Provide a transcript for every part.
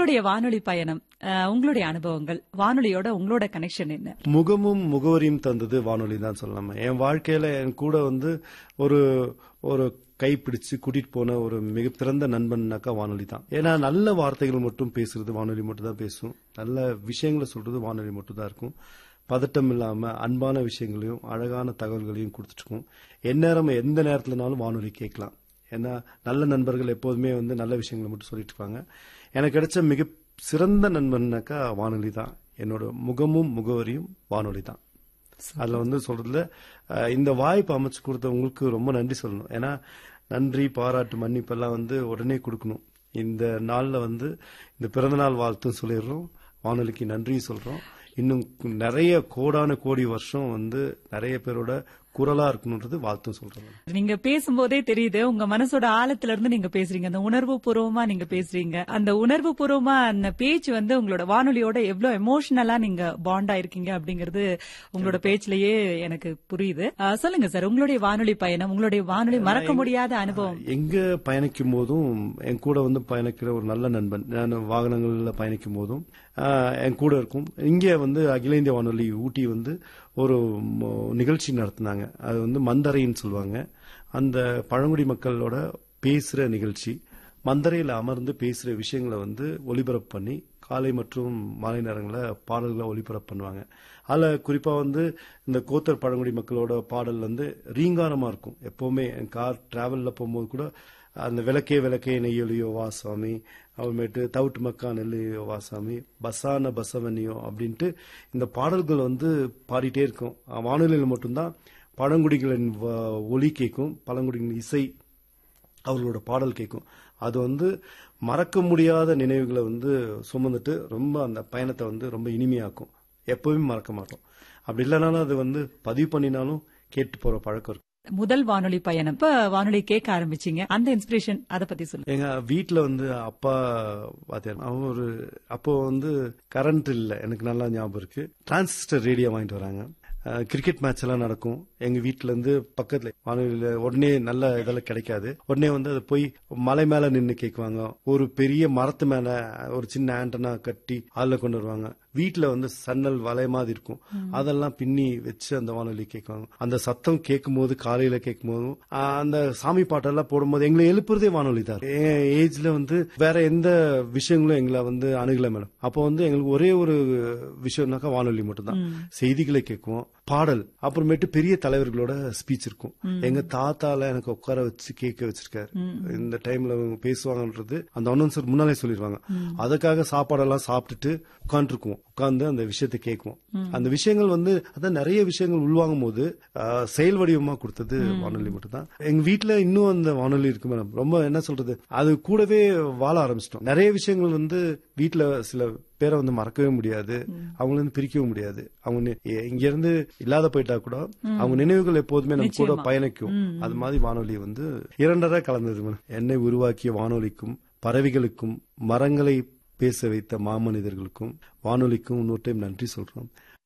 உங்களுடைய வானொலி பயணம் அஹ், உங்களுடைய அனுபவங்கள் வானொலியோட உங்களோட கனெக்ஷன் என்ன முகமும் முகவரியும் தந்தது வானொலி தான் சொல்லலாம் என் வாழ்க்கையில என் கூட வந்து ஒரு ஒரு கைப்பிடிச்சு கூட்டிட்டு போன ஒரு மிக பிறந்த நண்பன்னாக்கா வானொலி தான் ஏன்னா நல்ல வார்த்தைகள் மட்டும் பேசுறது வானொலி மட்டும் தான் பேசும் நல்ல விஷயங்களை சொல்றது வானொலி மட்டும் தான் இருக்கும் பதட்டம் இல்லாம அன்பான விஷயங்களையும் அழகான தகவல்களையும் கொடுத்துட்டு எந்நேரம் எந்த நேரத்துலனாலும் வானொலி கேட்கலாம் ஏன்னா நல்ல நண்பர்கள் எப்போதுமே வந்து நல்ல விஷயங்களை மட்டும் சொல்லிட்டு இருப்பாங்க எனக்கு கிடைச்ச மிக சிறந்த நண்பன்னாக்கா வானொலி தான் என்னோட முகமும் முகவரியும் வானொலி தான் அதுல வந்து சொல்றதுல அஹ், இந்த வாய்ப்பு அமைச்சு கொடுத்தவங்களுக்கு ரொம்ப நன்றி சொல்லணும் ஏன்னா நன்றி பாராட்டு மன்னிப்பெல்லாம் வந்து உடனே கொடுக்கணும் இந்த நாள்ல வந்து இந்த பிறந்தநாள் வாழ்த்தும் சொல்லிடுறோம் வானொலிக்கு நன்றி சொல்றோம் இன்னும் நிறைய கோடான கோடி வருஷம் வந்து நிறைய பேரோட குரலா இருக்கணுன்றது வாழ்த்தும் சொல்றோம் நீங்க பேசும்போதே தெரியுது உங்க மனசோட ஆழத்துல இருந்து நீங்க பேசுறீங்க அந்த உணர்வு பூர்வமா நீங்க பேசுறீங்க அந்த உணர்வு பூர்வமா அந்த பேச்சு வந்து உங்களோட வானொலியோட எவ்வளவு எமோஷனலா நீங்க பாண்ட் ஆயிருக்கீங்க அப்படிங்கறது உங்களோட பேச்சிலேயே எனக்கு புரியுது அஹ், சொல்லுங்க சார் உங்களுடைய வானொலி பயணம் உங்களுடைய வானொலி மறக்க முடியாத அனுபவம் எங்க பயணிக்கும் போதும் என் கூட வந்து பயணிக்கிற ஒரு நல்ல நண்பன் நான் வாகனங்கள்ல பயணிக்கும் போதும் ஆஹ், என் கூட இருக்கும் இங்கே வந்து அகில இந்திய வானொலி ஊட்டி வந்து ஒரு ம- நிகழ்ச்சி நடத்தினாங்க அது வந்து மந்தரைன்னு சொல்லுவாங்க அந்த பழங்குடி மக்களோட பேசுற நிகழ்ச்சி மந்தரையில் அமர்ந்து பேசுற விஷயங்களை வந்து ஒளிபரப்பு பண்ணி காலை மற்றும் மாலை நேரங்களில் பாடல்களை ஒளிபரப்பு பண்ணுவாங்க அதில் குறிப்பாக வந்து இந்த கோத்தர் பழங்குடி மக்களோட பாடல் வந்து ரீங்காரமா இருக்கும் எப்பவுமே என் கார் டிராவலில் போகும்போது கூட அந்த விளக்கே விளக்கே நெய்யொலியோ வா சாமி அப்புறமேட்டு தவுட்டு மக்கா நெல்லையோ வா சாமி பசான பசவனியோ அப்படின்ட்டு இந்த பாடல்கள் வந்து பாடிட்டே இருக்கும் வானொலியில் மட்டும்தான் பழங்குடிகளின் வ- ஒலி கேட்கும் பழங்குடிகளின் இசை அவர்களோட பாடல் கேட்கும் அது வந்து மறக்க முடியாத நினைவுகளை வந்து சுமந்துட்டு ரொம்ப அந்த பயணத்தை வந்து ரொம்ப இனிமையாக்கும் எப்பவுமே மறக்க மாட்டோம் அப்படி இல்லைனாலும் அது வந்து பதிவு பண்ணினாலும் கேட்டு போற பழக்கம் இருக்கு முதல் வானொலி பயணம் இப்ப வானொலி கேட்க ஆரம்பிச்சீங்க அந்த இன்ஸ்பிரேஷன் அத பத்தி சொல்லுங்க எங்க வீட்ல வந்து அப்பா வாத்தியார் அவன் ஒரு அப்போ வந்து கரண்ட் இல்ல எனக்கு நல்லா ஞாபகம் இருக்கு டிரான்சிஸ்டர் ரேடியோ வாங்கிட்டு வராங்க அஹ், கிரிக்கெட் மேட்ச் எல்லாம் நடக்கும் எங்க வீட்ல இருந்து பக்கத்துல வானொலியில உடனே நல்ல இதெல்லாம் கிடைக்காது உடனே வந்து அதை போய் மலை மேல நின்னு கேக்குவாங்க ஒரு பெரிய மரத்து மேல ஒரு சின்ன ஆண்டனா கட்டி அதுல கொண்டு வருவாங்க வீட்ல வந்து சன்னல் வலை மாதிரி இருக்கும் அதெல்லாம் பின்னி வச்சு அந்த வானொலி கேட்குவாங்க அந்த சத்தம் கேட்கும் போது காலையில கேட்கும் போதும் ஆஹ், அந்த சாமி பாட்டெல்லாம் போடும்போது எங்களை எழுப்புறதே வானொலி தான் என் ஏஜ்ல வந்து வேற எந்த விஷயங்களும் எங்களை வந்து அணுகல மேடம் அப்போ வந்து எங்களுக்கு ஒரே ஒரு விஷயம்னாக்கா வானொலி மட்டும்தான் செய்திகளை கேட்குவோம் பாடல் அப்புறமேட்டு பெரிய தலைவர்களோட ஸ்பீச் இருக்கும் எங்க தாத்தால எனக்கு உட்கார வச்சு கேட்க வச்சிருக்காரு இந்த டைம்ல அவங்க பேசுவாங்கன்றது அந்த அனௌன்சர் முன்னாலே சொல்லிடுவாங்க அதுக்காக சாப்பாடெல்லாம் சாப்பிட்டுட்டு உட்காந்துருக்குவோம் உட்கார்ந்து அந்த விஷயத்தை கேட்குவோம் அந்த விஷயங்கள் வந்து அதான் நிறைய விஷயங்கள் உள்வாங்கும் போது ஆஹ், செயல் வடிவமா கொடுத்தது வானொலி மட்டும்தான் எங்க வீட்ல இன்னும் அந்த வானொலி இருக்கு மேடம் ரொம்ப என்ன சொல்றது அது கூடவே வாழ ஆரம்பிச்சிட்டோம் நிறைய விஷயங்கள் வந்து வீட்ல சில பேரை வந்து மறக்கவே முடியாது அவங்கள இருந்து பிரிக்கவும் முடியாது அவங்க நி- எ- இங்க இருந்து இல்லாத போயிட்டா கூட அவங்க நினைவுகள் எப்போதுமே நம்ம கூட பயணிக்கும் அது மாதிரி வானொலி வந்து இரண்டரை கலந்தது மேடம் என்னை உருவாக்கிய வானொலிக்கும் பறவைகளுக்கும் மரங்களை பேச வைத்த மாமனிதர்களுக்கும் வானொலிக்கும் இன்னொரு டைம் நன்றி சொல்றோம்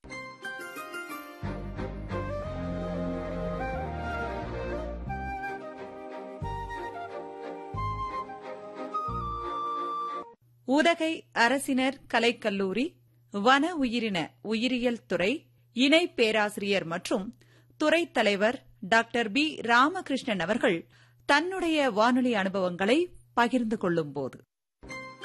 உதகை அரசினர் கலைக்கல்லூரி வன உயிரின உயிரியல் துறை இணை பேராசிரியர் மற்றும் துறை தலைவர் டாக்டர் பி ராமகிருஷ்ணன் அவர்கள் தன்னுடைய வானொலி அனுபவங்களை பகிர்ந்து கொள்ளும்போது